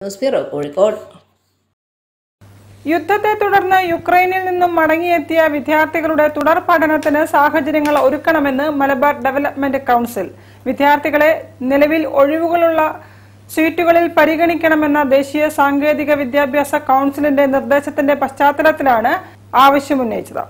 news bureau Kozhikode യുദ്ധത്തെ തുടർന്ന് യുക്രൈനിൽ നിന്നും മടങ്ങിയെത്തിയ വിദ്യാർത്ഥികളുടെ തുടർ പഠനത്തിന് സാഹചര്യങ്ങൾ ഒരുക്കണമെന്ന് മലബാർ ഡെവലപ്മെന്റ് കൌൺസിൽ വിദ്യാർത്ഥികളെ നിലവിൽ ഒഴിവുകളുള്ള സീറ്റുകളിൽ പരിഗണിക്കണമെന്ന ദേശീയ സാങ്കേതിക വിദ്യാഭ്യാസ കൌൺസിലിന്റെ നിർദ്ദേശത്തിന്റെ പശ്ചാത്തലത്തിലാണ് ആവശ്യമുന്നയിച്ചത്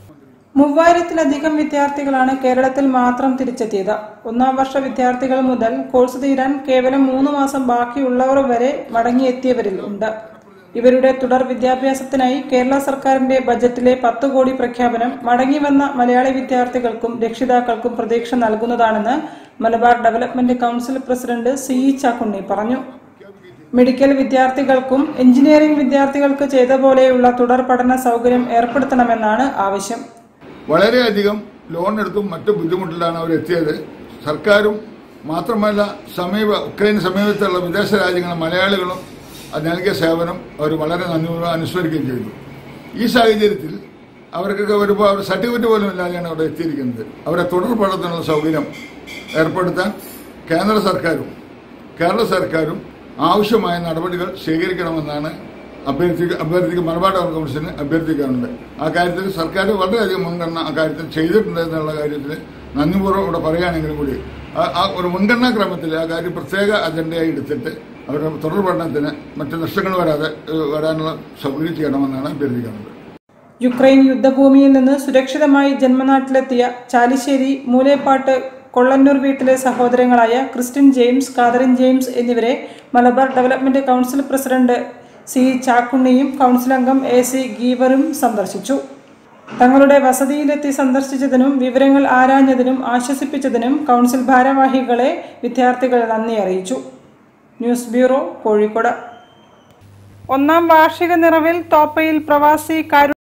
മൂവായിരത്തിലധികം വിദ്യാർത്ഥികളാണ് കേരളത്തിൽ മാത്രം തിരിച്ചെത്തിയത് ഒന്നാം വർഷ വിദ്യാർത്ഥികൾ മുതൽ കോഴ്സ് തീരാൻ കേവലം മൂന്ന് മാസം ബാക്കിയുള്ളവർ വരെ മടങ്ങിയെത്തിയവരിൽ ഉണ്ട് ഇവരുടെ തുടർ വിദ്യാഭ്യാസത്തിനായി കേരള സർക്കാരിന്റെ ബജറ്റിലെ പത്ത് കോടി പ്രഖ്യാപനം മടങ്ങിവന്ന മലയാളി വിദ്യാർത്ഥികൾക്കും രക്ഷിതാക്കൾക്കും പ്രതീക്ഷ നൽകുന്നതാണെന്ന് Malabar development council president C E Chakkunni പറഞ്ഞു മെഡിക്കൽ വിദ്യാർത്ഥികൾക്കും എഞ്ചിനീയറിംഗ് വിദ്യാർത്ഥികൾക്ക് ചെയ്ത പോലെയുള്ള തുടർ പഠന സൗകര്യം ഏർപ്പെടുത്തണമെന്നാണ് ആവശ്യം വളരെയധികം ലോൺ എടുത്തും മറ്റു ബുദ്ധിമുട്ടിലാണ് അവർ എത്തിയത് സർക്കാരും മാത്രമല്ല സമീപ ഉക്രൈൻ സമീപത്തുള്ള വിദേശ രാജ്യങ്ങളെ മലയാളികളും അത് നൽകിയ സേവനം അവർ വളരെ നന്ദിപൂർവ്വം അനുസ്മരിക്കുകയും ചെയ്തു ഈ സാഹചര്യത്തിൽ അവർക്കൊക്കെ വരുമ്പോൾ അവർ സർട്ടിഫിക്കറ്റ് പോലും ഇല്ലാതെയാണ് അവിടെ എത്തിയിരിക്കുന്നത് അവരെ തുടർ പഠനത്തിനുള്ള സൗകര്യം ഏർപ്പെടുത്താൻ കേന്ദ്ര സർക്കാരും കേരള സർക്കാരും ആവശ്യമായ നടപടികൾ സ്വീകരിക്കണമെന്നാണ് അഭ്യർത്ഥിക്ക അഭ്യർത്ഥിക്കുക മലബാർ ഡെവലപ്പ് കൗൺസിലിന് അഭ്യർത്ഥിക്കാറുണ്ട് ആ കാര്യത്തിൽ സർക്കാർ വളരെയധികം മുൻഗണന ആ കാര്യത്തിൽ ചെയ്തിട്ടുണ്ട് എന്നുള്ള കാര്യത്തിൽ നന്ദിപൂർവ്വം ഇവിടെ പറയുകയാണെങ്കിലും കൂടി ആ- ആ ഒരു മുൻഗണനാ ക്രമത്തിൽ ആ കാര്യം പ്രത്യേക അജണ്ടയായി എടുത്തിട്ട് അവരുടെ തുടർ പഠനത്തിന് മറ്റ് നഷ്ടങ്ങൾ വരാതെ ഏഹ്, വരാനുള്ള സൗകര്യം ചെയ്യണമെന്നാണ് അഭ്യർത്ഥിക്കുന്നത് യുക്രൈൻ യുദ്ധഭൂമിയിൽ നിന്ന് സുരക്ഷിതമായി ജന്മനാട്ടിലെത്തിയ ചാലിശ്ശേരി മൂലേപ്പാട്ട് കൊള്ളന്നൂർ വീട്ടിലെ സഹോദരങ്ങളായ ക്രിസ്ത്യൻ ജെയിംസ് കാതറിൻ ജെയിംസ് എന്നിവരെ Malabar development council president C ചാക്കുണ്ണിയും കൌൺസിൽ അംഗം എ സി ഗീവറും സന്ദർശിച്ചു തങ്ങളുടെ വസതിയിലെത്തി സന്ദർശിച്ചതിനും വിവരങ്ങൾ ആരാഞ്ഞതിനും ആശ്വസിപ്പിച്ചതിനും കൌൺസിൽ ഭാരവാഹികളെ വിദ്യാർത്ഥികൾ നന്ദി അറിയിച്ചു ന്യൂസ് ബ്യൂറോ കോഴിക്കോട് ഒന്നാം വാർഷിക നിറവിൽ തോപ്പയിൽ പ്രവാസി കാരു